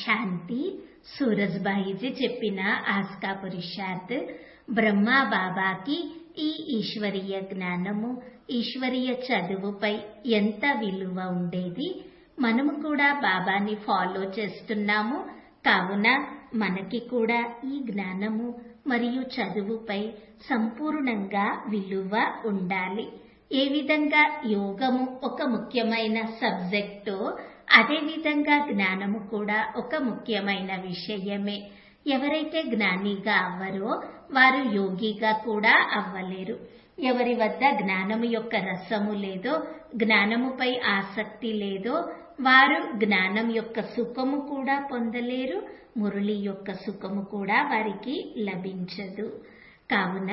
శాంతి సూరజ్బాయిజీ చెప్పిన ఆస్కా పురుషార్థ్ బ్రహ్మ బాబాకి ఈ ఈశ్వరీయ జ్ఞానము ఈశ్వరీయ చదువుపై ఎంత విలువ ఉండేది మనము కూడా బాబాని ఫాలో చేస్తున్నాము కావున మనకి కూడా ఈ జ్ఞానము మరియు చదువుపై సంపూర్ణంగా విలువ ఉండాలి ఏ విధంగా యోగము ఒక ముఖ్యమైన సబ్జెక్టో అదేవిధంగా జ్ఞానము కూడా ఒక ముఖ్యమైన విషయమే ఎవరైతే జ్ఞానిగా అవ్వరో వారు యోగిగా కూడా అవ్వలేరు ఎవరి వద్ద జ్ఞానము యొక్క రసము లేదో జ్ఞానముపై ఆసక్తి లేదో వారు జ్ఞానం యొక్క సుఖము కూడా పొందలేరు మురళి యొక్క సుఖము కూడా వారికి లభించదు కావున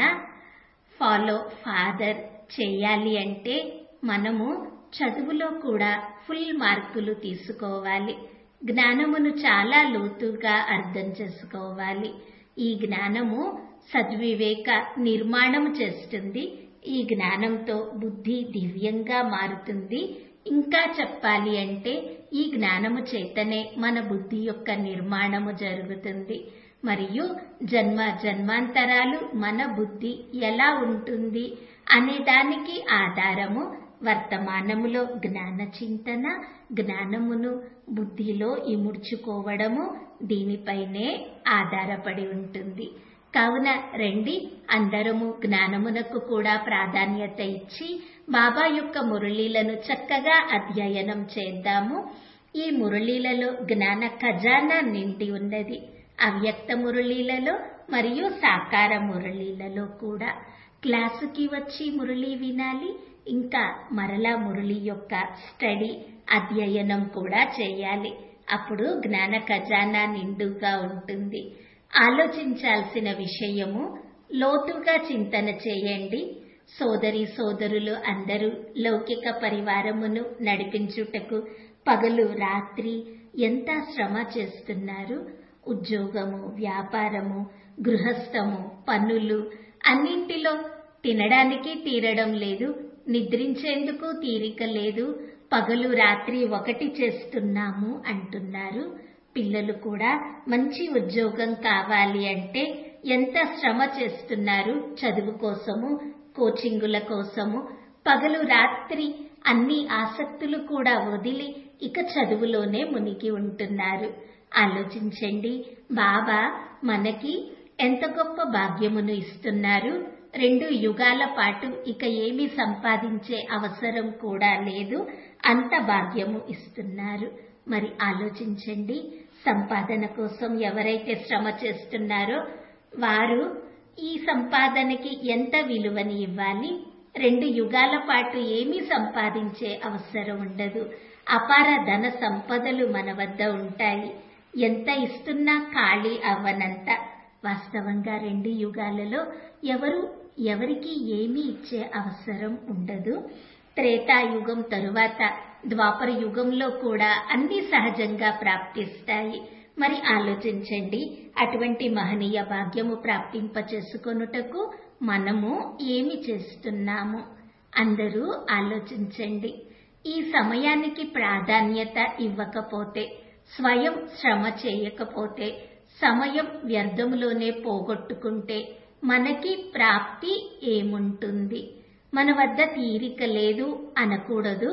ఫాలో ఫాదర్ చేయాలి అంటే మనము చదువులో కూడా ఫుల్ మార్కులు తీసుకోవాలి జ్ఞానమును చాలా లోతుగా అర్థం చేసుకోవాలి ఈ జ్ఞానము సద్వివేక నిర్మాణం చేస్తుంది ఈ జ్ఞానంతో బుద్ధి దివ్యంగా మారుతుంది ఇంకా చెప్పాలి అంటే ఈ జ్ఞానము చేతనే మన బుద్ధి యొక్క నిర్మాణము జరుగుతుంది మరియు జన్మ జన్మాంతరాలు మన బుద్ధి ఎలా ఉంటుంది అనే దానికి ఆధారము వర్తమానములో జ్ఞాన చింతన జ్ఞానమును బుద్ధిలో ఇముడ్చుకోవడము దీనిపైనే ఆధారపడి ఉంటుంది కావున రండి అందరము జ్ఞానమునకు కూడా ప్రాధాన్యత ఇచ్చి బాబా యొక్క మురళీలను చక్కగా అధ్యయనం చేద్దాము ఈ మురళీలలో జ్ఞాన ఖజానా నిండి ఉన్నది అవ్యక్త మురళీలలో మరియు సాకార మురళీలలో కూడా క్లాసుకి వచ్చి మురళి వినాలి ఇంకా మరలా మురళి యొక్క స్టడీ అధ్యయనం కూడా చేయాలి అప్పుడు జ్ఞాన ఖజానా నిండుగా ఉంటుంది ఆలోచించాల్సిన విషయము లోతుగా చింతన చేయండి సోదరి సోదరులు అందరూ లౌకిక పరివారమును నడిపించుటకు పగలు రాత్రి ఎంత శ్రమ చేస్తున్నారు ఉద్యోగము వ్యాపారము గృహస్థము పనులు అన్నింటిలో తినడానికి తీరడం లేదు నిద్రించేందుకు తీరిక లేదు పగలు రాత్రి ఒకటి చేస్తున్నాము అంటున్నారు పిల్లలు కూడా మంచి ఉద్యోగం కావాలి అంటే ఎంత శ్రమ చేస్తున్నారు చదువు కోసము కోచింగుల కోసము పగలు రాత్రి అన్ని ఆసక్తులు కూడా వదిలి ఇక చదువులోనే మునిగి ఉంటున్నారు ఆలోచించండి బాబా మనకి ఎంత గొప్ప భాగ్యమును ఇస్తున్నారు రెండు యుగాల పాటు ఇక ఏమి సంపాదించే అవసరం కూడా లేదు అంత భాగ్యము ఇస్తున్నారు మరి ఆలోచించండి సంపాదన కోసం ఎవరైతే శ్రమ చేస్తున్నారో వారు ఈ సంపాదనకి ఎంత విలువని ఇవ్వాలి రెండు యుగాల పాటు ఏమీ సంపాదించే అవసరం ఉండదు అపార ధన సంపదలు మన వద్ద ఉంటాయి ఎంత ఇస్తున్నా ఖాళీ అవ్వనంత వాస్తవంగా రెండు యుగాలలో ఎవరు ఎవరికి ఏమీ ఇచ్చే అవసరం ఉండదు త్రేతాయుగం తరువాత ద్వాపర యుగంలో కూడా అన్ని సహజంగా ప్రాప్తిస్తాయి మరి ఆలోచించండి అటువంటి మహనీయ భాగ్యము ప్రాప్తింప చేసుకొనుటకు మనము ఏమి చేస్తున్నాము అందరూ ఆలోచించండి ఈ సమయానికి ప్రాధాన్యత ఇవ్వకపోతే స్వయం శ్రమ చేయకపోతే సమయం వ్యర్థములోనే పోగొట్టుకుంటే మనకి ప్రాప్తి ఏముంటుంది మన వద్ద తీరిక లేదు అనకూడదు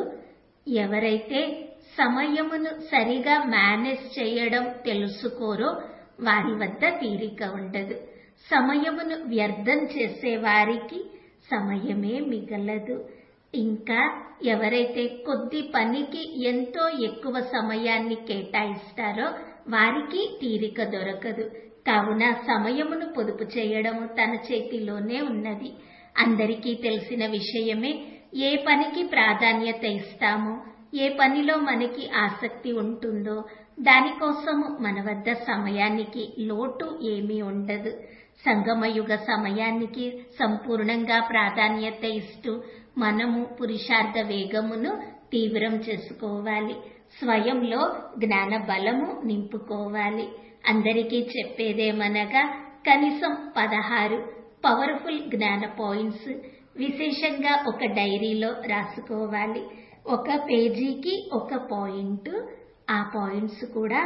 ఎవరైతే సమయమును సరిగా మేనేజ్ చేయడం తెలుసుకోరో వారి వద్ద తీరిక ఉండదు సమయమును వ్యర్థం చేసే వారికి సమయమే మిగలదు ఇంకా ఎవరైతే కొద్ది పనికి ఎంతో ఎక్కువ సమయాన్ని కేటాయిస్తారో వారికి తీరిక దొరకదు కావున సమయమును పొదుపు చేయడము తన చేతిలోనే ఉన్నది అందరికీ తెలిసిన విషయమే ఏ పనికి ప్రాధాన్యత ఇస్తామో ఏ పనిలో మనకి ఆసక్తి ఉంటుందో దానికోసము మన వద్ద సమయానికి లోటు ఏమీ ఉండదు సంగమయుగ సమయానికి సంపూర్ణంగా ప్రాధాన్యత ఇస్తూ మనము పురుషార్థ వేగమును తీవ్రం చేసుకోవాలి స్వయంలో జ్ఞాన బలము నింపుకోవాలి అందరికీ చెప్పేదేమనగా కనీసం పదహారు పవర్ఫుల్ జ్ఞాన పాయింట్స్ విశేషంగా ఒక డైరీలో రాసుకోవాలి ఒక పేజీకి ఒక పాయింట్ ఆ పాయింట్స్ కూడా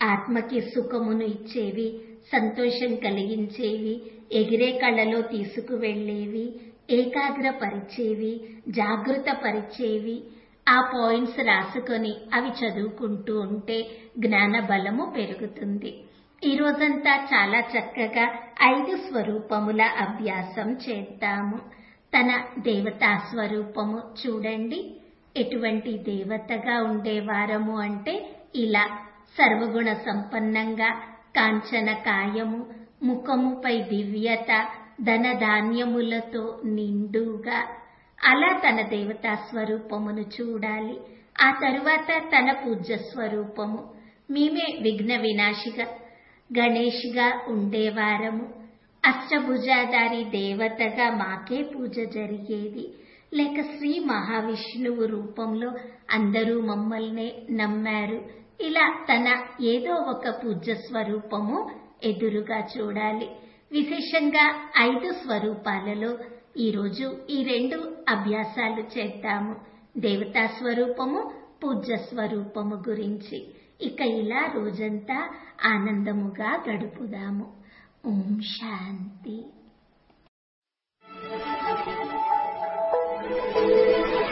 ఆత్మకి సుఖమును ఇచ్చేవి సంతోషం కలిగించేవి ఎగిరే కళ్ళలో తీసుకువెళ్ళేవి ఏకాగ్రపరిచేవి జాగృత పరిచేవి ఆ పాయింట్స్ రాసుకొని అవి చదువుకుంటూ ఉంటే జ్ఞాన బలము పెరుగుతుంది ఈ రోజంతా చాలా చక్కగా ఐదు స్వరూపముల అభ్యాసం చేద్దాము తన దేవతా స్వరూపము చూడండి ఎటువంటి దేవతగా ఉండేవారము అంటే ఇలా సర్వగుణ సంపన్నంగా కాంచన కాయము ముఖముపై దివ్యత ధనధాన్యములతో నిండుగా అలా తన దేవతా స్వరూపమును చూడాలి ఆ తరువాత తన పూజ్య స్వరూపము మేమే విఘ్న వినాశిగా గణేష్గా ఉండేవారము అష్టభుజాధారి దేవతగా మాకే పూజ జరిగేది లేక శ్రీ మహావిష్ణువు రూపంలో అందరూ మమ్మల్నే నమ్మారు ఇలా తన ఏదో ఒక పూజ్య స్వరూపము ఎదురుగా చూడాలి విశేషంగా ఐదు స్వరూపాలలో ఈరోజు ఈ రెండు అభ్యాసాలు చేద్దాము దేవతా స్వరూపము పూజ్య స్వరూపము గురించి ఇక ఇలా రోజంతా ఆనందముగా గడుపుదాము ఓం శాంతి